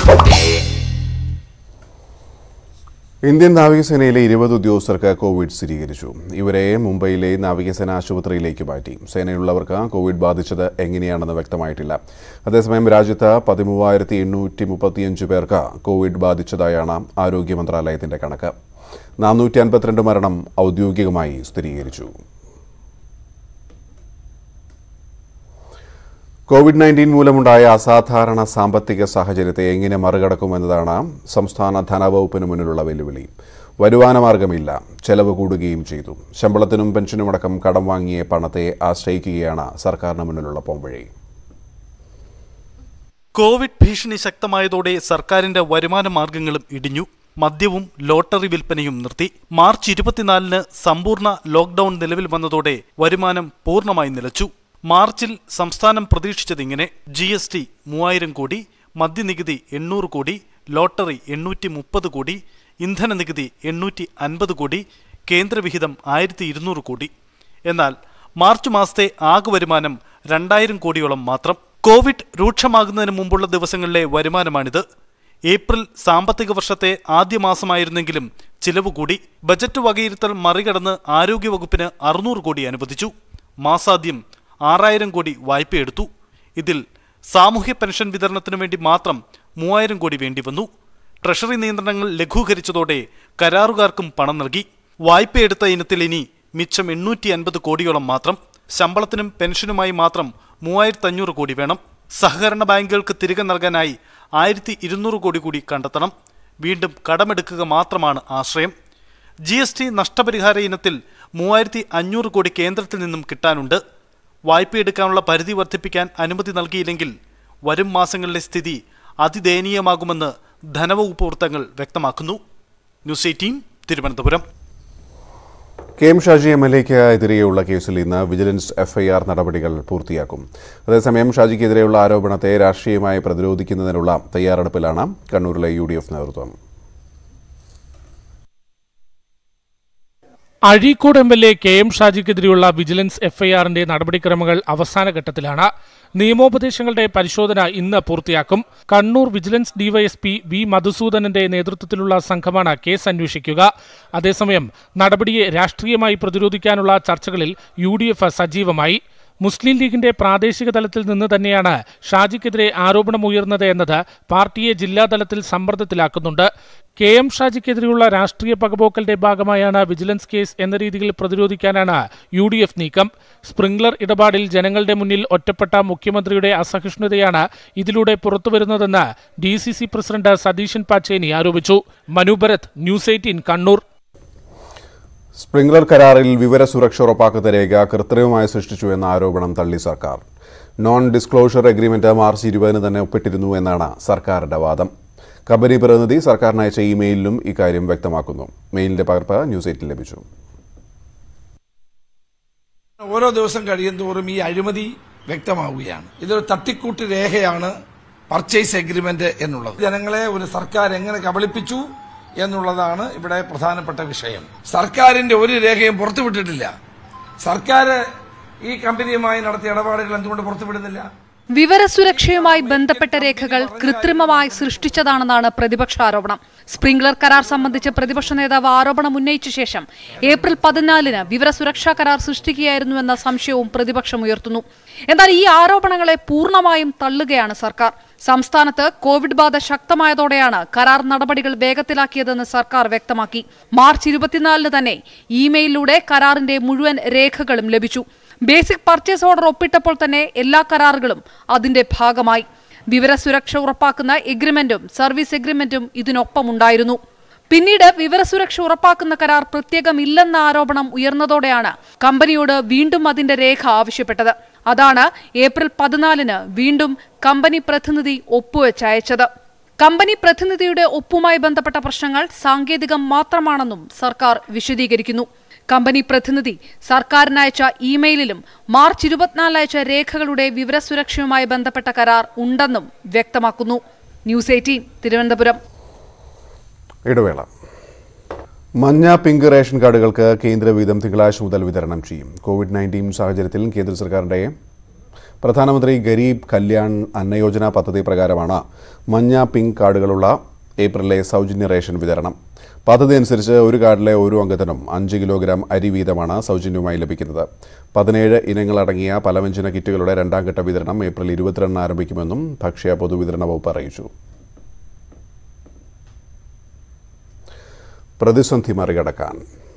ഇന്ത്യൻ നാവികസേനയിലെ ഇരുപത് ഉദ്യോഗസ്ഥർക്ക് കോവിഡ് സ്ഥിരീകരിച്ചു ഇവരെ മുംബൈയിലെ നാവികസേന ആശുപത്രിയിലേക്ക് മാറ്റി സേനയിലുള്ളവർക്ക് കോവിഡ് ബാധിച്ചത് എങ്ങനെയാണെന്ന് വ്യക്തമായിട്ടില്ല അതേസമയം രാജ്യത്ത് പതിമൂവായിരത്തി എണ്ണൂറ്റി മുപ്പത്തിയഞ്ച് പേർക്ക് കോവിഡ് ബാധിച്ചതായാണ് ആരോഗ്യ മന്ത്രാലയത്തിന്റെ കണക്ക് നാനൂറ്റി അൻപത്തിരണ്ട് മരണം ഔദ്യോഗികമായി സ്ഥിരീകരിച്ചു കോവിഡ് നയൻറ്റീൻ മൂലമുണ്ടായ അസാധാരണ സാമ്പത്തിക സാഹചര്യത്തെ എങ്ങനെ മറികടക്കുമെന്നതാണ് സംസ്ഥാന ധനവകുപ്പിന് മുന്നിലുള്ള വെല്ലുവിളി വരുമാന മാർഗമില്ല ചെലവ് കൂടുകയും ചെയ്തു ശമ്പളത്തിനും പെൻഷനുമടക്കം കടം വാങ്ങിയ പണത്തെ ആശ്രയിക്കുകയാണ് സർക്കാരിന് മുന്നിലുള്ള പോംവഴി കോവിഡ് ഭീഷണി ശക്തമായതോടെ സർക്കാരിന്റെ വരുമാന മാർഗങ്ങളും ഇടിഞ്ഞു മദ്യവും ലോട്ടറി വിൽപ്പനയും നിർത്തി മാർച്ച് ഇരുപത്തിനാലിന് സമ്പൂർണ്ണ ലോക്ഡൌൺ നിലവിൽ വന്നതോടെ വരുമാനം പൂർണ്ണമായി നിലച്ചു മാർച്ചിൽ സംസ്ഥാനം പ്രതീക്ഷിച്ചതിങ്ങനെ ജി എസ് ടി മൂവായിരം കോടി മദ്യനികുതി എണ്ണൂറ് കോടി ലോട്ടറി എണ്ണൂറ്റി മുപ്പത് കോടി ഇന്ധന നികുതി എണ്ണൂറ്റി അൻപത് കോടി കേന്ദ്രവിഹിതം ആയിരത്തി ഇരുന്നൂറ് കോടി എന്നാൽ മാർച്ച് മാസത്തെ ആകെ വരുമാനം രണ്ടായിരം കോടിയോളം മാത്രം കോവിഡ് രൂക്ഷമാകുന്നതിന് മുമ്പുള്ള ദിവസങ്ങളിലെ വരുമാനമാണിത് ഏപ്രിൽ സാമ്പത്തിക വർഷത്തെ ആദ്യ മാസമായിരുന്നെങ്കിലും ചിലവ് കൂടി ബജറ്റ് വകയിരുത്തൽ മറികടന്ന് ആരോഗ്യവകുപ്പിന് അറുന്നൂറ് കോടി അനുവദിച്ചു മാസാദ്യം ആറായിരം കോടി വായ്പയെടുത്തു ഇതിൽ സാമൂഹ്യ പെൻഷൻ വിതരണത്തിനു വേണ്ടി മാത്രം മൂവായിരം കോടി വേണ്ടിവന്നു ട്രഷറി നിയന്ത്രണങ്ങൾ ലഘൂകരിച്ചതോടെ കരാറുകാർക്കും പണം നൽകി വായ്പയെടുത്ത ഇനത്തിൽ ഇനി മിച്ചം എണ്ണൂറ്റി അൻപത് കോടിയോളം മാത്രം ശമ്പളത്തിനും പെൻഷനുമായി മാത്രം മൂവായിരത്തി അഞ്ഞൂറ് കോടി വേണം സഹകരണ ബാങ്കുകൾക്ക് തിരികെ നൽകാനായി ആയിരത്തി ഇരുന്നൂറ് കോടി കൂടി കണ്ടെത്തണം വീണ്ടും കടമെടുക്കുക മാത്രമാണ് ആശ്രയം ജി എസ് ടി നഷ്ടപരിഹാര ഇനത്തിൽ മൂവായിരത്തി അഞ്ഞൂറ് കോടി കേന്ദ്രത്തിൽ നിന്നും കിട്ടാനുണ്ട് വായ്പയെടുക്കാനുള്ള പരിധി വർദ്ധിപ്പിക്കാൻ അനുമതി നൽകിയില്ലെങ്കിൽ വരും മാസങ്ങളിലെ സ്ഥിതി അതിദയനീയമാകുമെന്ന് ധനവകുപ്പ് വൃത്തങ്ങൾ വ്യക്തമാക്കുന്നു news eighteen Thiruvananthapuram K M Shaji M L എക്ക് എതിരെയുള്ള കേസിൽ ഇന്ന് വിജിലൻസ് എഫ്ഐആർ നടപടികൾ പൂർത്തിയാക്കും അതേസമയം ഷാജിക്കെതിരെയുള്ള ആരോപണത്തെ രാഷ്ട്രീയമായി പ്രതിരോധിക്കുന്നതിനുള്ള തയ്യാറെടുപ്പിലാണ് കണ്ണൂരിലെ യു നേതൃത്വം Azhikode M L A K M ഷാജിക്കെതിരെയുള്ള വിജിലൻസ് എഫ്ഐആറിന്റെ നടപടിക്രമങ്ങൾ അവസാന ഘട്ടത്തിലാണ് നിയമോപദേശങ്ങളുടെ പരിശോധന ഇന്ന് പൂർത്തിയാക്കും കണ്ണൂർ വിജിലൻസ് ഡിവൈഎസ്പി വി മധുസൂദനന്റെ നേതൃത്വത്തിലുള്ള സംഘമാണ് കേസ് അന്വേഷിക്കുക അതേസമയം നടപടിയെ രാഷ്ട്രീയമായി പ്രതിരോധിക്കാനുള്ള ചർച്ചകളിൽ യു സജീവമായി മുസ്ലിം ലീഗിന്റെ പ്രാദേശിക തലത്തിൽ നിന്ന് തന്നെയാണ് ഷാജിക്കെതിരെ ആരോപണമുയർന്നത് എന്നത് പാർട്ടിയെ ജില്ലാതലത്തിൽ സമ്മർദ്ദത്തിലാക്കുന്നുണ്ട് കെ എം ഷാജിക്കെതിരെയുള്ള രാഷ്ട്രീയ പകപോക്കലിന്റെ ഭാഗമായാണ് വിജിലൻസ് കേസ് എന്ന രീതിയിൽ പ്രതിരോധിക്കാനാണ് യു ഡി എഫ് നീക്കം സ്പ്രിംഗ്ലർ ഇടപാടിൽ ജനങ്ങളുടെ മുന്നിൽ ഒറ്റപ്പെട്ട മുഖ്യമന്ത്രിയുടെ അസഹിഷ്ണുതയാണ് ഇതിലൂടെ പുറത്തുവരുന്നതെന്ന് D C C president Satheesan Pacheni ആരോപിച്ചു Manu Bharath news eighteen Kannur Sprinklr കരാറിൽ വിവര സുരക്ഷ ഉറപ്പാക്കുന്ന രേഖ കൃത്രിമമായി സൃഷ്ടിച്ചു എന്ന ആരോപണം തള്ളി സർക്കാർ നോൺ ഡിസ്ക്ലോഷർ എഗ്രിമെന്റ് മാർച്ച് ഇരുപതിന് തന്നെ ഒപ്പിട്ടിരുന്നു എന്നാണ് സർക്കാരിന്റെ വാദം കമ്പനി പ്രതിനിധി സർക്കാരിന് അയച്ച ഇമെയിലിലും ഇക്കാര്യം വ്യക്തമാക്കുന്നു മെയിലിന്റെ പകർപ്പ് ന്യൂസ് എയ്റ്റിൽ ലഭിച്ചു ഓരോ ദിവസം കഴിയുന്തോറും ഈ അഴിമതി വ്യക്തമാവുകയാണ് ഇതൊരു തട്ടിക്കൂട്ട് രേഖയാണ് പർച്ചേസ് എഗ്രിമെന്റ് എന്നുള്ളത് ജനങ്ങളെ ഒരു സർക്കാർ എങ്ങനെ കബളിപ്പിച്ചു എന്നുള്ളതാണ് ഇവിടെ പ്രധാനപ്പെട്ട വിഷയം സർക്കാരിന്റെ ഒരു രേഖയും പുറത്തുവിട്ടിട്ടില്ല സർക്കാർ ഈ കമ്പനിയുമായി നടത്തിയ ഇടപാടുകൾ എന്തുകൊണ്ട് പുറത്തുവിടുന്നില്ല വിവരസുരക്ഷയുമായി ബന്ധപ്പെട്ട രേഖകൾ കൃത്രിമമായി സൃഷ്ടിച്ചതാണെന്നാണ് പ്രതിപക്ഷ ആരോപണം സ്പ്രിംഗ്ലർ കരാർ സംബന്ധിച്ച് പ്രതിപക്ഷ നേതാവ് ആരോപണം ഉന്നയിച്ച ശേഷം ഏപ്രിൽ പതിനാലിന് വിവരസുരക്ഷാ കരാർ സൃഷ്ടിക്കുകയായിരുന്നുവെന്ന സംശയവും പ്രതിപക്ഷം ഉയർത്തുന്നു എന്നാൽ ഈ ആരോപണങ്ങളെ പൂർണ്ണമായും തള്ളുകയാണ് സർക്കാർ സംസ്ഥാനത്ത് കോവിഡ് ബാധ ശക്തമായതോടെയാണ് കരാർ നടപടികൾ വേഗത്തിലാക്കിയതെന്ന് സർക്കാർ വ്യക്തമാക്കി മാർച്ച് ഇരുപത്തിനാലിന് തന്നെ ഇമെയിലിലൂടെ കരാറിന്റെ മുഴുവൻ രേഖകളും ലഭിച്ചു ബേസിക് പർച്ചേസ് ഓർഡർ ഒപ്പിട്ടപ്പോൾ തന്നെ എല്ലാ കരാറുകളും അതിന്റെ ഭാഗമായി വിവരസുരക്ഷ ഉറപ്പാക്കുന്ന എഗ്രിമെന്റും സർവീസ് എഗ്രിമെന്റും ഇതിനൊപ്പമുണ്ടായിരുന്നു പിന്നീട് വിവരസുരക്ഷ ഉറപ്പാക്കുന്ന കരാർ പ്രത്യേകം ഇല്ലെന്ന ആരോപണം ഉയർന്നതോടെയാണ് കമ്പനിയോട് വീണ്ടും അതിന്റെ രേഖ ആവശ്യപ്പെട്ടത് അതാണ് ഏപ്രിൽ പതിനാലിന് വീണ്ടും കമ്പനി പ്രതിനിധി ഒപ്പുവെച്ചയച്ചത് കമ്പനി പ്രതിനിധിയുടെ ഒപ്പുമായി ബന്ധപ്പെട്ട പ്രശ്നങ്ങൾ സാങ്കേതികം മാത്രമാണെന്നും സർക്കാർ വിശദീകരിക്കുന്നു കമ്പനി പ്രതിനിധി സർക്കാരിനയച്ച ഇമെയിലിലും മാർച്ച് ഇരുപത്തിനാല് അയച്ച രേഖകളുടെ വിവരസുരക്ഷയുമായി ബന്ധപ്പെട്ട കരാർ ഉണ്ടെന്നും വ്യക്തമാക്കുന്നു ന്യൂസ് എയ്റ്റീൻ തിരുവനന്തപുരം ഇടവേള മഞ്ഞ പിങ്ക് റേഷൻ കാർഡുകൾക്ക് കേന്ദ്ര വീതം തിങ്കളാഴ്ച മുതൽ വിതരണം ചെയ്യും കോവിഡ് നയൻറ്റീൻ സാഹചര്യത്തിൽ കേന്ദ്ര സർക്കാരിന്റെ പ്രധാനമന്ത്രി ഗരീബ് കല്യാൺ അന്നയോജന പദ്ധതി പ്രകാരമാണ് മഞ്ഞ പിങ്ക് കാർഡുകളുള്ള ഏപ്രിലെ സൗജന്യ റേഷൻ വിതരണം പദ്ധതി അനുസരിച്ച് ഒരു കാർഡിലെ ഓരോ അംഗത്തിനും അഞ്ച് കിലോഗ്രാം അരി വീതമാണ് സൗജന്യമായി ലഭിക്കുന്നത് പതിനേഴ് ഇനങ്ങളടങ്ങിയ പലവ്യഞ്ജന കിറ്റുകളുടെ രണ്ടാം ഘട്ട വിതരണം ഏപ്രിൽ ഇരുപത്തിരണ്ടിന് ആരംഭിക്കുമെന്നും ഭക്ഷ്യ പൊതുവിതരണ വകുപ്പ് അറിയിച്ചു പ്രതിസന്ധി മറികടക്കാൻ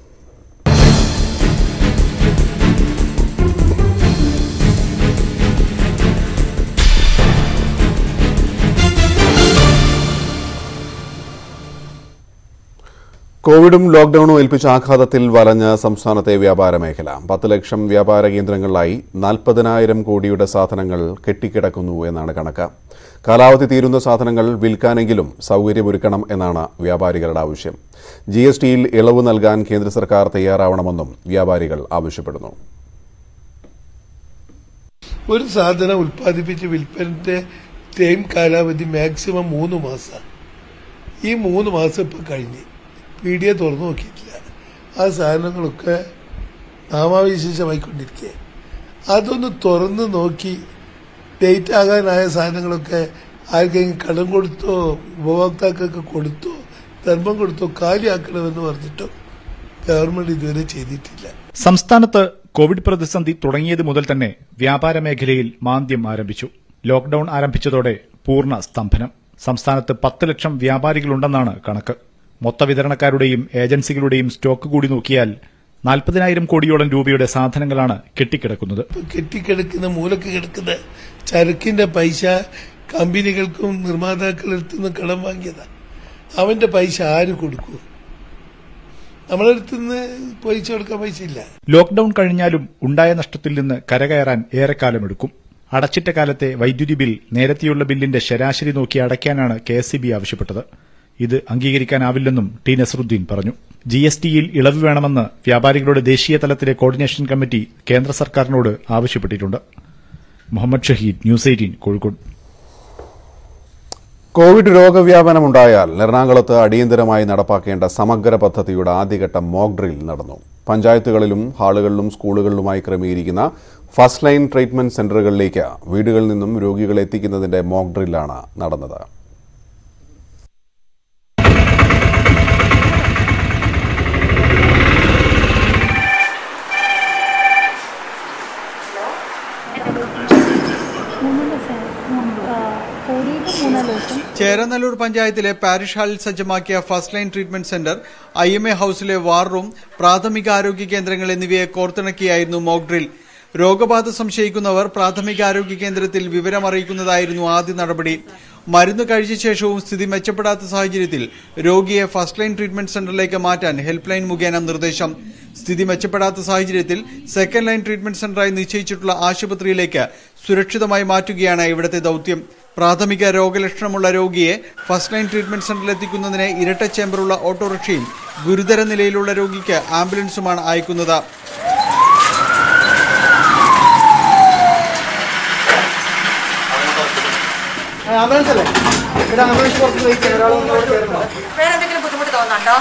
കോവിഡും ലോക്ഡൌണും ഏൽപ്പിച്ച ആഘാതത്തിൽ വലഞ്ഞ സംസ്ഥാനത്തെ വ്യാപാര മേഖല പത്ത് ലക്ഷം വ്യാപാര കേന്ദ്രങ്ങളിലായി നാൽപ്പതിനായിരം കോടിയുടെ സാധനങ്ങൾ കെട്ടിക്കിടക്കുന്നു എന്നാണ് കണക്ക് കാലാവധി തീരുന്ന സാധനങ്ങൾ വിൽക്കാനെങ്കിലും സൗകര്യമൊരുക്കണം എന്നാണ് വ്യാപാരികളുടെ ആവശ്യം ജി എസ് ടിയിൽ ഇളവ് നൽകാൻ കേന്ദ്ര സർക്കാർ തയ്യാറാവണമെന്നും വ്യാപാരികൾ ആവശ്യപ്പെടുന്നു ഒരു സാധനം ഉൽപ്പാദിപ്പിച്ച് വിൽപ്പനന്റെ ടൈം കാലാവധി മാക്സിമം മൂന്ന് മാസമാണ് ഈ മൂന്ന് മാസം ഇപ്പം കഴിഞ്ഞ് പീഡിയ തുറന്നു നോക്കിയിട്ടില്ല ആ സാധനങ്ങളൊക്കെ നാമാവിശേഷമായിക്കൊണ്ടിരിക്കുക അതൊന്ന് തുറന്ന് നോക്കി ഡേറ്റ് ആകാനായ സാധനങ്ങളൊക്കെ ആർക്കെങ്കിലും കടം കൊടുത്തോ ഉപഭോക്താക്കൾക്ക് കൊടുത്തോ ധർമ്മം കൊടുത്തോ കാലിയാക്കണമെന്ന് പറഞ്ഞിട്ടോ ഗവൺമെന്റ് ഇതുവരെ ചെയ്തിട്ടില്ല സംസ്ഥാനത്ത് കോവിഡ് പ്രതിസന്ധി തുടങ്ങിയത് മുതൽ തന്നെ വ്യാപാര മേഖലയിൽ മാന്ദ്യം ആരംഭിച്ചു ലോക്ഡൌൺ ആരംഭിച്ചതോടെ പൂർണ്ണ സ്തംഭനം സംസ്ഥാനത്ത് പത്ത് ലക്ഷം വ്യാപാരികളുണ്ടെന്നാണ് കണക്ക് മൊത്ത വിതരണക്കാരുടെയും ഏജൻസികളുടെയും സ്റ്റോക്ക് കൂടി നോക്കിയാൽ നാൽപ്പതിനായിരം കോടിയോളം രൂപയുടെ സാധനങ്ങളാണ് കെട്ടിക്കിടക്കുന്നത് ഇപ്പൊ കെട്ടിക്കിടക്കുന്ന മൂലക്ക് കിടക്കുന്ന ചരക്കിന്റെ പൈസ കമ്പനികൾക്കും നിർമ്മാതാക്കളടുത്തു നിന്ന് കടം വാങ്ങിയതാ അവന്റെ പൈസ ആര് കൊടുക്കും നമ്മളടുത്ത് നിന്ന് പൈസ കൊടുക്കാൻ പൈസ ഇല്ല ലോക്ഡൌൺ കഴിഞ്ഞാലും ഉണ്ടായ നഷ്ടത്തിൽ നിന്ന് കരകയറാൻ ഏറെക്കാലമെടുക്കും അടച്ചിട്ട കാലത്തെ വൈദ്യുതി ബിൽ നേരത്തെയുള്ള ബില്ലിന്റെ ശരാശരി നോക്കി അടയ്ക്കാനാണ് കെ എസ് ആവശ്യപ്പെട്ടത് ഇത് അംഗീകരിക്കാനാവില്ലെന്നും ടി നസറുദ്ദീൻ പറഞ്ഞു ജി എസ് ടിയിൽ ഇളവ് വേണമെന്ന് വ്യാപാരികളുടെ ദേശീയ തലത്തിലെ കോർഡിനേഷൻ കമ്മിറ്റി കേന്ദ്ര സർക്കാരിനോട് ആവശ്യപ്പെട്ടിട്ടുണ്ട് Muhammed Shaheed news eighteen Kozhikode Covid രോഗവ്യാപനമുണ്ടായാൽ എറണാകുളത്ത് അടിയന്തരമായി നടപ്പാക്കേണ്ട സമഗ്ര പദ്ധതിയുടെ ആദ്യഘട്ട മോക്ക് ഡ്രിൽ നടന്നു പഞ്ചായത്തുകളിലും ഹാളുകളിലും സ്കൂളുകളിലുമായി ക്രമീകരിക്കുന്ന ഫസ്റ്റ് ലൈൻ ട്രീറ്റ്മെന്റ് സെന്ററുകളിലേക്ക് വീടുകളിൽ നിന്നും രോഗികളെ എത്തിക്കുന്നതിന്റെ മോക്ക് ഡ്രില്ലാണ് നടന്നത് ചേരനല്ലൂർ പഞ്ചായത്തിലെ പാരിഷ് ഹാളിൽ സജ്ജമാക്കിയ first line treatment centre I M A ഹൌസിലെ വാർ റൂം പ്രാഥമിക ആരോഗ്യ കേന്ദ്രങ്ങൾ എന്നിവയെ കോർത്തിണക്കിയായിരുന്നു മോക്ക് ഡ്രിൽ രോഗബാധ സംശയിക്കുന്നവർ പ്രാഥമിക ആരോഗ്യ കേന്ദ്രത്തിൽ വിവരമറിയിക്കുന്നതായിരുന്നു ആദ്യ നടപടി മരുന്ന് കഴിച്ച ശേഷവും സ്ഥിതി മെച്ചപ്പെടാത്ത സാഹചര്യത്തിൽ രോഗിയെ ഫസ്റ്റ് ലൈൻ ട്രീറ്റ്മെന്റ് സെന്ററിലേക്ക് മാറ്റാൻ ഹെൽപ്പ് ലൈൻ മുഖേന നിർദ്ദേശം സ്ഥിതി മെച്ചപ്പെടാത്ത സാഹചര്യത്തിൽ സെക്കൻഡ് ലൈൻ ട്രീറ്റ്മെന്റ് സെന്ററായി നിശ്ചയിച്ചിട്ടുള്ള ആശുപത്രിയിലേക്ക് സുരക്ഷിതമായി മാറ്റുകയാണ് ഇവിടുത്തെ ദൌത്യം പ്രാഥമിക രോഗലക്ഷണമുള്ള രോഗിയെ ഫസ്റ്റ് ലൈൻ ട്രീറ്റ്മെന്റ് സെന്ററിൽ എത്തിക്കുന്നതിന് ഇരട്ട ചേമ്പറുള്ള ഓട്ടോറിക്ഷയും ഗുരുതര നിലയിലുള്ള രോഗിക്ക് ആംബുലൻസുമാണ് അയക്കുന്നത് വേറെന്തെങ്കിലും ബുദ്ധിമുട്ട് തോന്നുന്നുണ്ടോ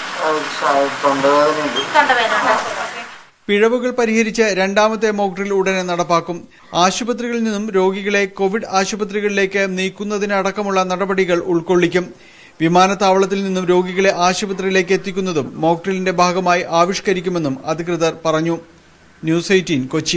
തൊണ്ടവേദന പിഴവുകൾ പരിഹരിച്ച് രണ്ടാമത്തെ മോക്ക് ഡ്രിൽ ഉടനെ നടപ്പാക്കും ആശുപത്രികളിൽ നിന്നും രോഗികളെ കോവിഡ് ആശുപത്രികളിലേക്ക് നീക്കുന്നതിനടക്കമുള്ള നടപടികൾ ഉൾക്കൊള്ളിക്കും വിമാനത്താവളത്തിൽ നിന്നും രോഗികളെ ആശുപത്രിയിലേക്ക് എത്തിക്കുന്നതും മോക്ക് ഡ്രില്ലിന്റെ ഭാഗമായി ആവിഷ്കരിക്കുമെന്നും അധികൃതർ പറഞ്ഞു ന്യൂസ് എയ്റ്റീൻ കൊച്ചി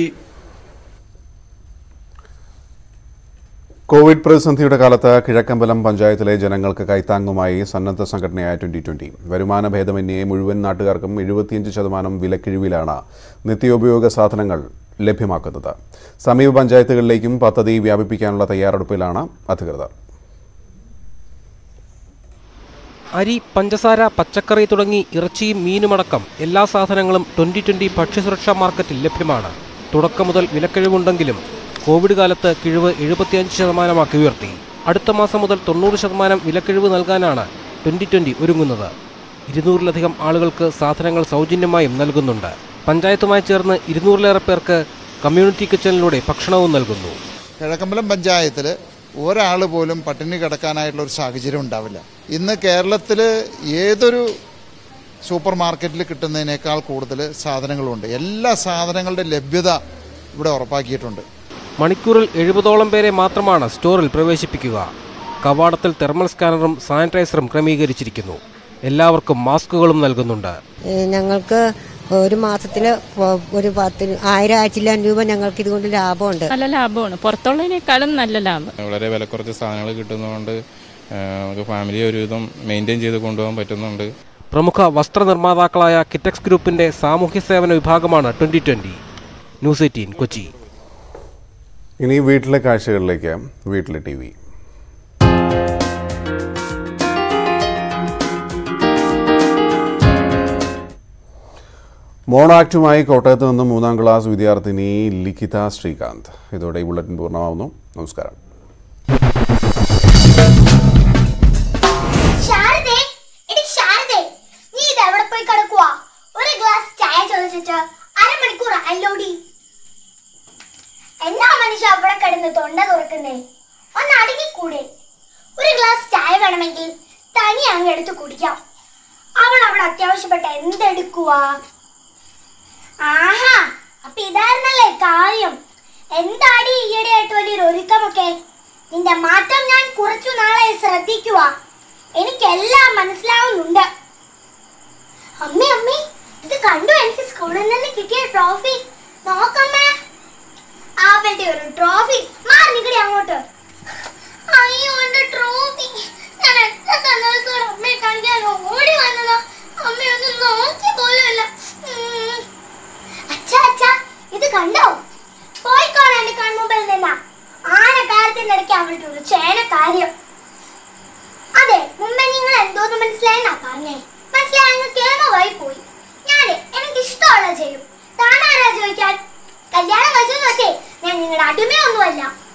കോവിഡ് പ്രതിസന്ധിയുടെ കാലത്ത് കിഴക്കമ്പലം പഞ്ചായത്തിലെ ജനങ്ങൾക്ക് കൈത്താങ്ങുമായി സന്നദ്ധ സംഘടനയായ ട്വന്റി ട്വന്റി വരുമാന ഭേദമന്യേ മുഴുവൻ നാട്ടുകാർക്കും എഴുപത്തിയഞ്ച് ശതമാനം വിലക്കിഴിവിലാണ് നിത്യോപയോഗ സാധനങ്ങൾ ലഭ്യമാക്കുന്നത് സമീപ പഞ്ചായത്തുകളിലേക്കും പദ്ധതി വ്യാപിപ്പിക്കാനുള്ള തയ്യാറെടുപ്പിലാണ് അധികൃതർ അരി പഞ്ചസാര പച്ചക്കറി തുടങ്ങി ഇറച്ചിയും മീനുമടക്കം എല്ലാ സാധനങ്ങളും ട്വന്റി ട്വന്റി ഭക്ഷ്യസുരക്ഷാ മാർക്കറ്റിൽ ലഭ്യമാണ് തുടക്കം മുതൽ വിലക്കിഴിവുണ്ടെങ്കിലും കോവിഡ് കാലത്ത് കിഴിവ് എഴുപത്തിയഞ്ച് ശതമാനമാക്കി ഉയർത്തി അടുത്ത മാസം മുതൽ തൊണ്ണൂറ് ശതമാനം വിലക്കിഴിവ് നൽകാനാണ് ട്വന്റി ട്വന്റി ഒരുങ്ങുന്നത് ഇരുന്നൂറിലധികം ആളുകൾക്ക് സാധനങ്ങൾ സൗജന്യമായും നൽകുന്നുണ്ട് പഞ്ചായത്തുമായി ചേർന്ന് ഇരുന്നൂറിലേറെ പേർക്ക് കമ്മ്യൂണിറ്റി കിച്ചണിലൂടെ ഭക്ഷണവും നൽകുന്നു കിഴക്കമ്പലം പഞ്ചായത്തിൽ ഒരാൾ പോലും പട്ടിണി കിടക്കാനായിട്ടുള്ള ഒരു സാഹചര്യം ഉണ്ടാവില്ല ഇന്ന് കേരളത്തിൽ ഏതൊരു സൂപ്പർ മാർക്കറ്റിൽ കിട്ടുന്നതിനേക്കാൾ കൂടുതൽ സാധനങ്ങളുണ്ട് എല്ലാ സാധനങ്ങളുടെ ലഭ്യത ഇവിടെ ഉറപ്പാക്കിയിട്ടുണ്ട് മണിക്കൂറിൽ എഴുപതോളം പേരെ മാത്രമാണ് സ്റ്റോറിൽ പ്രവേശിപ്പിക്കുക കവാടത്തിൽ തെർമൽ സ്കാനറും സാനിറ്റൈസറും ക്രമീകരിച്ചിരിക്കുന്നു എല്ലാവർക്കും മാസ്കുകളും നൽകുന്നുണ്ട് ഏഹ് ഞങ്ങൾക്ക് ഒരു മാസത്തിൽ ഒരു പത്ത് ആയിരം ആയിരത്തിലായിരം രൂപ ഞങ്ങൾക്ക് ഇതുകൊണ്ട് ലാഭമുണ്ട് നല്ല ലാഭമാണ് പുറത്തുള്ളതിനേക്കാളും നല്ല ലാഭം വളരെ വില കുറച്ച് സാധനങ്ങൾ കിട്ടുന്നതുകൊണ്ട് ആ, നമുക്ക് ഫാമിലി ഒരുവിധം മെയിൻറ്റെയിൻ ചെയ്ത് കൊണ്ടുപോകാൻ പറ്റുന്നുണ്ട് പ്രമുഖ വസ്ത്രനിർമ്മാതാക്കളായ കിറ്റക്സ് ഗ്രൂപ്പിന്റെ സാമൂഹ്യ സേവന വിഭാഗമാണ് twenty twenty news eighteen Kochi ഇനി വീട്ടിലെ കാഴ്ചകളിലേക്ക് വീട്ടിലെ ടി വി മോണോ ആക്ടുമായി കോട്ടയത്ത് നിന്നും മൂന്നാം ക്ലാസ് വിദ്യാർത്ഥിനി ലിഖിത ശ്രീകാന്ത് ഇതോടെ ഈ ബുള്ളറ്റിൻ പൂർണ്ണമാവുന്നു നമസ്കാരം ശാരദേ എടി ശാരദേ നീ ഇത് എവിടെ പോയി കിടക്കുവാ ഒരു ഗ്ലാസ് ചായ ചോദിച്ചിട്ട് അരമണിക്കൂർ അല്ലോടി എന്നാ മനുഷ്യ അവിടെ കിടന്ന് തൊണ്ട തുറക്കുന്നേ ഒന്ന് അടങ്ങിക്കൂടെ ഒരു ഗ്ലാസ് ചായ വേണമെങ്കിൽ തനി അങ്ങ് എടുത്ത് കുടിക്കാം അവൾ അവിടെ അത്യാവശ്യപ്പെട്ട എന്തെടുക്കുവാ ആഹാ അപ്പൊ ഇതായിരുന്നല്ലേ കാര്യം എന്താടി ഈയിടെയായിട്ട് വലിയൊരു ഒരുക്കമൊക്കെ നിന്റെ മാറ്റം ഞാൻ കുറച്ചു നാളെ ശ്രദ്ധിക്കുക എനിക്കെല്ലാം മനസ്സിലാവുന്നുണ്ട് അമ്മേ അമ്മേ ഇത് കണ്ടു എനിക്ക് സ്കൂളിൽ നിന്ന് കിട്ടിയ ട്രോഫി നോക്കമ്മേ അവളുടെ ഒരു ട്രോഫി മാറി നിക്കടി അങ്ങോട്ട് അയ്യോ എന്റെ ട്രോഫി ഞാൻ എത്ര സന്തോഷത്തോടെ അമ്മയെ കാണിക്കാൻ ഓടി വന്നതാ അമ്മയൊന്നും നോക്കി പോലുമല്ല ഉം. അച്ഛാ അച്ഛാ ഇത് കണ്ടോ പോയിക്കോണം എന്റെ കൺമുമ്പിൽ നിന്നാ ആന കാര്യത്തിന്റെ ഇടയ്ക്ക് അവളുടെ ഒരു ചേന കാര്യം അതെ മുമ്പേ നിങ്ങൾ എന്തോന്ന് മനസ്സിലായെന്നാ പറഞ്ഞേ മനസ്സിലായി അങ്ങ് കേമമായി പോയി ഞാന് എനിക്ക് ഇഷ്ടമുള്ളത് ചെയ്യും താനാരാ ചോദിക്കാൻ കല്യാണം കഴിച്ചെന്ന് വെച്ചേ ഞാൻ നിങ്ങളുടെ അടിമയൊന്നുമല്ല